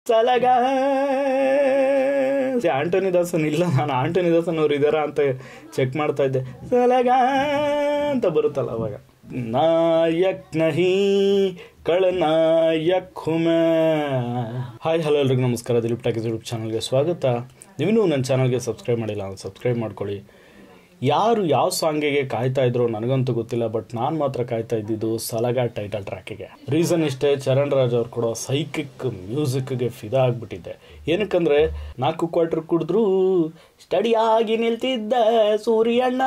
ಸಲಗ ಆಂಟೋನಿ ದಾಸನ್ ಇಲ್ಲ ನಾನು ಆಂಟೋನಿ ದಾಸನ್ ಅವ್ರು ಇದ್ದಾರಾ ಅಂತ ಚೆಕ್ ಮಾಡ್ತಾ ಇದ್ದೆ ಸಲಗ ಅಂತ ಬರುತ್ತಲ್ಲ ಅವಾಗ ನಾಯಕ್ ನಹಿ ಕಳನಾಯಕ್ ಹುಮೆ ಹಾಯ್ ಹಲೋ ಎಲ್ರಿಗೂ ನಮಸ್ಕಾರ ದಿಲೀಪ್ ಟಾಕೀಸ್ ಯೂಟ್ಯೂಬ್ ಚಾನಲ್ಗೆ ಸ್ವಾಗತ ನೀವಿನ್ನೂ ನನ್ನ ಚಾನಲ್ಗೆ ಸಬ್ಸ್ಕ್ರೈಬ್ ಮಾಡಿಲ್ಲ ಸಬ್ಸ್ಕ್ರೈಬ್ ಮಾಡ್ಕೊಳ್ಳಿ ಯಾರು ಯಾವ ಸಾಂಗಿಗೆ ಕಾಯ್ತಾ ಇದ್ರು ನನಗಂತೂ ಗೊತ್ತಿಲ್ಲ ಬಟ್ ನಾನು ಮಾತ್ರ ಕಾಯ್ತಾ ಇದ್ದಿದ್ದು ಸಲಗ ಟೈಟಲ್ ಟ್ರ್ಯಾಕಿಗೆ ರೀಸನ್ ಇಷ್ಟೇ ಚರಣ್ ರಾಜ್ ಅವ್ರು ಕೊಡೋ ಸೈಕಿಕ್ ಮ್ಯೂಸಿಕ್ಗೆ ಫಿದಾ ಆಗ್ಬಿಟ್ಟಿದ್ದೆ ಏನಕ್ಕಂದ್ರೆ ನಾಲ್ಕು ಕ್ವಾರ್ಟರ್ ಕುಡಿದ್ರು ಸ್ಟಡಿಯಾಗಿ ನಿಲ್ತಿದ್ದ ಸೂರ್ಯಣ್ಣ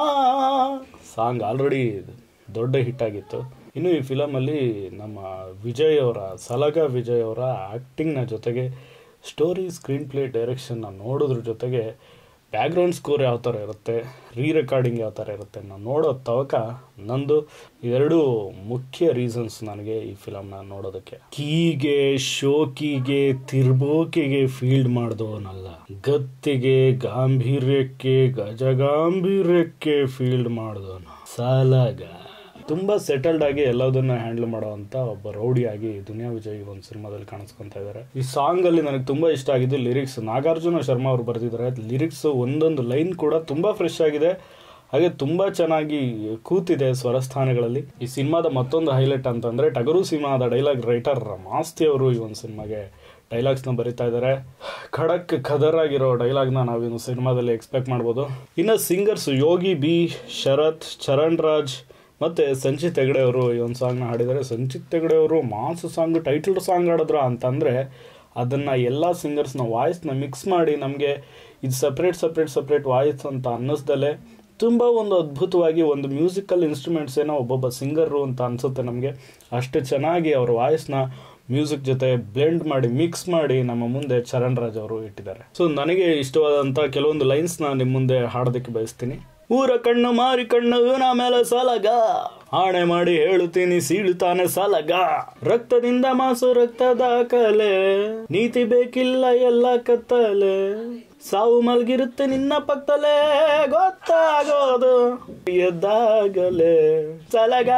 ಸಾಂಗ್ ಆಲ್ರೆಡಿ ದೊಡ್ಡ ಹಿಟ್ ಆಗಿತ್ತು ಇನ್ನು ಈ ಫಿಲಮಲ್ಲಿ ನಮ್ಮ ವಿಜಯ್ ಅವರ ಸಲಗ ವಿಜಯ್ ಅವರ ಆ್ಯಕ್ಟಿಂಗ್ನ ಜೊತೆಗೆ ಸ್ಟೋರಿ ಸ್ಕ್ರೀನ್ ಪ್ಲೇ ಡೈರೆಕ್ಷನ್ನ ನೋಡೋದ್ರ ಜೊತೆಗೆ ಬ್ಯಾಕ್ಗ್ರೌಂಡ್ ಸ್ಕೋರ್ ಯಾವ ಥರ ಇರುತ್ತೆ ರೀ ರೆಕಾರ್ಡಿಂಗ್ ಯಾವ ಥರ ಇರುತ್ತೆ ನಾನು ನೋಡೋ ತವಕ ನಂದು ಇವೆರಡು ಮುಖ್ಯ ರೀಸನ್ಸ್ ನನಗೆ ಈ ಫಿಲಮ್ನ ನೋಡೋದಕ್ಕೆ ಕೀಗೆ ಶೋಕಿಗೆ ತಿರ್ಬೋಕಿಗೆ ಫೀಲ್ಡ್ ಮಾಡಿದವನಲ್ಲ ಗತ್ತಿಗೆ ಗಾಂಭೀರ್ಯಕ್ಕೆ ಗಜಗಾಂಭೀರ್ಯಕ್ಕೆ ಫೀಲ್ಡ್ ಮಾಡಿದವನು ಸಾಲಗ ತುಂಬ ಸೆಟಲ್ಡ್ ಆಗಿ ಎಲ್ಲದನ್ನ ಹ್ಯಾಂಡಲ್ ಮಾಡುವಂತ ಒಬ್ಬ ರೌಡಿಯಾಗಿ ದುನಿಯಾ ವಿಜಯ್ ಒಂದು ಸಿನಿಮಾದಲ್ಲಿ ಕಾಣಿಸ್ಕೊಂತ ಇದ್ದಾರೆ ಈ ಸಾಂಗ್ ಅಲ್ಲಿ ನನಗೆ ತುಂಬಾ ಇಷ್ಟ ಆಗಿದ್ದು ಲಿರಿಕ್ಸ್ ನಾಗಾರ್ಜುನ ಶರ್ಮಾ ಅವರು ಬರೆದಿದ್ದಾರೆ ಲಿರಿಕ್ಸ್ ಒಂದೊಂದು ಲೈನ್ ಕೂಡ ತುಂಬಾ ಫ್ರೆಶ್ ಆಗಿದೆ ಹಾಗೆ ತುಂಬಾ ಚೆನ್ನಾಗಿ ಕೂತಿದೆ ಸ್ವರಸ್ಥಾನಗಳಲ್ಲಿ ಈ ಸಿನಿಮಾದ ಮತ್ತೊಂದು ಹೈಲೈಟ್ ಅಂತಂದ್ರೆ ಟಗರು ಸಿನಿಮಾದ ಡೈಲಾಗ್ ರೈಟರ್ ಮಾಸ್ತಿ ಅವರು ಈ ಒಂದು ಸಿನಿಮಾಗೆ ಡೈಲಾಗ್ಸ್ನ ಬರಿತಾ ಇದ್ದಾರೆ ಖಡಕ್ ಖದರ್ ಆಗಿರೋ ಡೈಲಾಗ್ನ ನಾವಿನ್ನು ಸಿನಿಮಾದಲ್ಲಿ ಎಕ್ಸ್ಪೆಕ್ಟ್ ಮಾಡ್ಬೋದು ಇನ್ನು ಸಿಂಗರ್ಸ್ ಯೋಗಿ ಬಿ ಶರತ್ ಚರಣ್ ರಾಜ್ ಮತ್ತೆ ಸಂಚಿತ್ ಹೆಗಡೆ ಅವರು ಈ ಒಂದು ಸಾಂಗ್ನ ಹಾಡಿದ್ದಾರೆ ಸಂಚಿತ್ ಹೆಗಡೆ ಅವರು ಮಾಸ್ ಸಾಂಗ್ ಟೈಟಲ್ ಸಾಂಗ್ ಹಾಡಿದ್ರ ಅಂತಂದರೆ ಅದನ್ನು ಎಲ್ಲ ಸಿಂಗರ್ಸ್ನ ವಾಯ್ಸ್ನ ಮಿಕ್ಸ್ ಮಾಡಿ ನಮಗೆ ಇದು ಸಪ್ರೇಟ್ ಸಪ್ರೇಟ್ ಸಪ್ರೇಟ್ ವಾಯ್ಸ್ ಅಂತ ಅನ್ನಿಸ್ದಲೆ ತುಂಬ ಒಂದು ಅದ್ಭುತವಾಗಿ ಒಂದು ಮ್ಯೂಸಿಕಲ್ ಇನ್ಸ್ಟ್ರೂಮೆಂಟ್ಸ್ ಏನೋ ಒಬ್ಬೊಬ್ಬ ಸಿಂಗರು ಅಂತ ಅನಿಸುತ್ತೆ ನಮಗೆ ಅಷ್ಟು ಚೆನ್ನಾಗಿ ಅವ್ರ ವಾಯ್ಸ್ನ ಮ್ಯೂಸಿಕ್ ಜೊತೆ ಬ್ಲೆಂಡ್ ಮಾಡಿ ಮಿಕ್ಸ್ ಮಾಡಿ ನಮ್ಮ ಮುಂದೆ ಚರಣ್ ರಾಜ್ ಅವರು ಇಟ್ಟಿದ್ದಾರೆ ಸೊ ನನಗೆ ಇಷ್ಟವಾದಂಥ ಕೆಲವೊಂದು ಲೈನ್ಸ್ನ ನಿಮ್ಮ ಮುಂದೆ ಹಾಡೋದಕ್ಕೆ ಬಯಸ್ತೀನಿ ಊರ ಕಣ್ಣು ಮಾರಿ ಕಣ್ಣು ನಾ ಮೇಲೆ ಸಲಗ ಆಣೆ ಮಾಡಿ ಹೇಳುತ್ತೀನಿ ಸೀಳುತ್ತಾನೆ ಸಲಗ ರಕ್ತದಿಂದ ಮಾಸು ರಕ್ತದ ಕಲೆ ನೀತಿ ಬೇಕಿಲ್ಲ ಎಲ್ಲ ಕತ್ತಲೆ ಸಾವು ಮಲ್ಗಿರುತ್ತೆ ನಿನ್ನ ಪಕ್ಕದಲ್ಲೇ ಗೊತ್ತಾಗೋದು ಎದ್ದಾಗಲೇ ಸಲಗ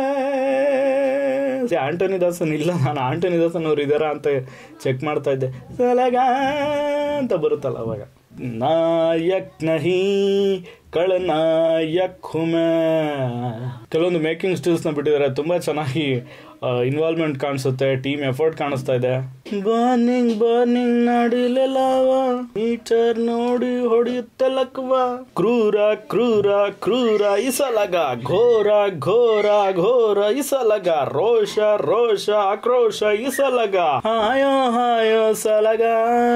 ಆಂಟೋನಿ ದಾಸನ್ ಇಲ್ಲ ನಾನು ಆಂಟೋನಿ ದಾಸನ್ ಅವ್ರು ಇದ್ದಾರಾ ಅಂತ ಚೆಕ್ ಮಾಡ್ತಾ ಇದ್ದೆ ಸಲಗ ಅಂತ ಬರುತ್ತಲ್ಲ ಅವಾಗ ನಾಯಕ್ ನಹಿ ಕಳನಾಯಕ್ ಹುಮೆ ಕೆಲವೊಂದು ಮೇಕಿಂಗ್ ಸ್ಟಿಲ್ಸ್ನ ಬಿಟ್ಟಿದ್ದಾರೆ ತುಂಬ ಚೆನ್ನಾಗಿ ಇನ್ವಾಲ್ವ್ಮೆಂಟ್ ಕಾಣಿಸುತ್ತೆ ಟೀಮ್ ಎಫರ್ಟ್ ಕಾಣಿಸ್ತಾ ಇದೆ ಬರ್ನಿಂಗ್ ಬರ್ನಿಂಗ್ ನಡಿಲೆಲ್ಲವ ಮೀಟರ್ ನೋಡಿ ಹೊಡೆಯುತ್ತೆ ಲಕ್ವ ಕ್ರೂರ ಕ್ರೂರ ಕ್ರೂರ ಇಸಲಗ ಘೋರ ಘೋರ ಘೋರ ಇಸಲಗ ರೋಷ ರೋಷ ಆಕ್ರೋಶ ಇಸಲಗ ಹಾಯೋ ಹಾಯೋ ಸಲಗ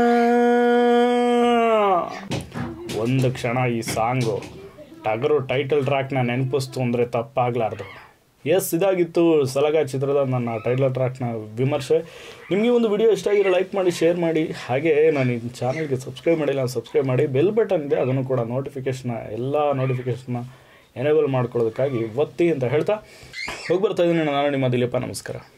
ಒಂದು ಕ್ಷಣ ಈ ಸಾಂಗು ಟಗರು ಟೈಟಲ್ ಟ್ರ್ಯಾಕ್ನ ನೆನಪಿಸ್ತು ಅಂದರೆ ತಪ್ಪಾಗಲಾರ್ದು ಎಸ್ ಇದಾಗಿತ್ತು ಸಲಗ ಚಿತ್ರದ ನನ್ನ ಟೈಟಲ್ ಟ್ರ್ಯಾಕ್ನ ವಿಮರ್ಶೆ ನಿಮಗೆ ಒಂದು ವಿಡಿಯೋ ಇಷ್ಟ ಆಗಿರೋ ಲೈಕ್ ಮಾಡಿ ಶೇರ್ ಮಾಡಿ ಹಾಗೆ ನಾನು ಈ ಚಾನಲ್ಗೆ ಸಬ್ಸ್ಕ್ರೈಬ್ ಮಾಡಿಲ್ಲ ಸಬ್ಸ್ಕ್ರೈಬ್ ಮಾಡಿ ಬೆಲ್ ಬಟನ್ ಇದೆ ಅದನ್ನು ಕೂಡ ನೋಟಿಫಿಕೇಶನ್ ಎಲ್ಲ ನೋಟಿಫಿಕೇಶನ್ನ ಎನೇಬಲ್ ಮಾಡ್ಕೊಳ್ಳೋದಕ್ಕಾಗಿ ಒತ್ತಿ ಅಂತ ಹೇಳ್ತಾ ಹೋಗಿ ಬರ್ತಾ ಇದ್ದೀನಿ ನಾನು ನಿಮ್ಮ ದಿಲೀಪ ನಮಸ್ಕಾರ